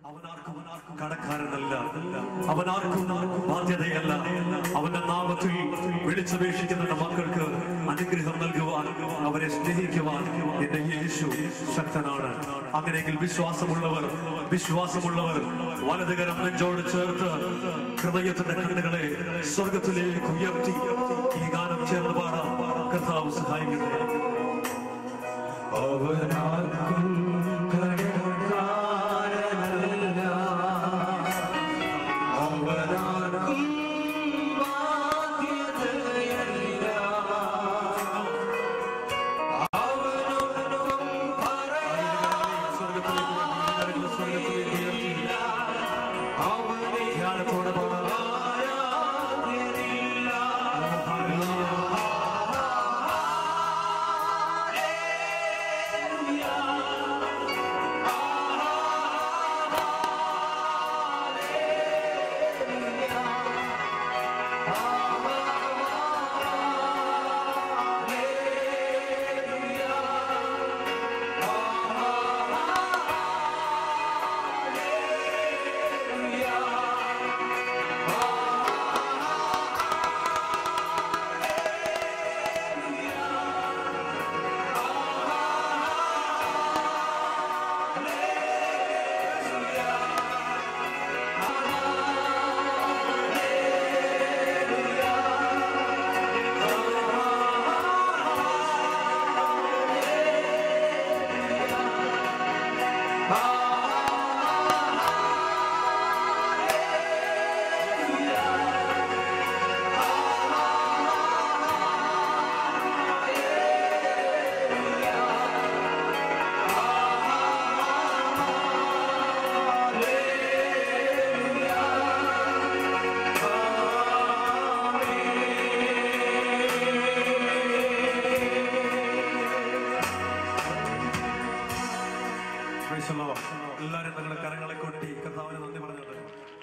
അവനാർക്കും കടക്കാരനല്ല അവനാർക്കും ബാധ്യതയല്ല അവന്റെ നാമത്തിൽ വിളിച്ചപേക്ഷിക്കുന്ന മക്കൾക്ക് അനുഗ്രഹം നൽകുവാൻ അവരെ സ്നേഹിക്കുവാൻ എന്റെ യേശു ശക്തനാണ് അങ്ങനെയെങ്കിൽ വിശ്വാസമുള്ളവർ വിശ്വാസമുള്ളവർ വലതുകരം നെഞ്ചോട് ചേർത്ത് ഹൃദയത്തിന്റെ കണ്ണുകളെ സ്വർഗത്തിലേക്ക് ഉയർത്തി ഈ ഗാനം ചേർന്ന് പാടാം കർത്താവ് സഹായിക്കട്ടെ അവനാർക്കും കടക്കാരനല്ല അവനാർക്കും ബാധ്യതയല്ല അവനൊന്നും സ്വർഗത്തിലേക്ക് സ്വർഗത്തിലേക്ക് ഉയർത്തി അവനെ ധ്യാനത്തോടെ പാടാം ആരാധ്യനില്ല Praise the Lord. എല്ലാവരും നിങ്ങളുടെ കരങ്ങളെ കൊട്ടി കർത്താവിന് നന്ദി പറഞ്ഞോട്ടെ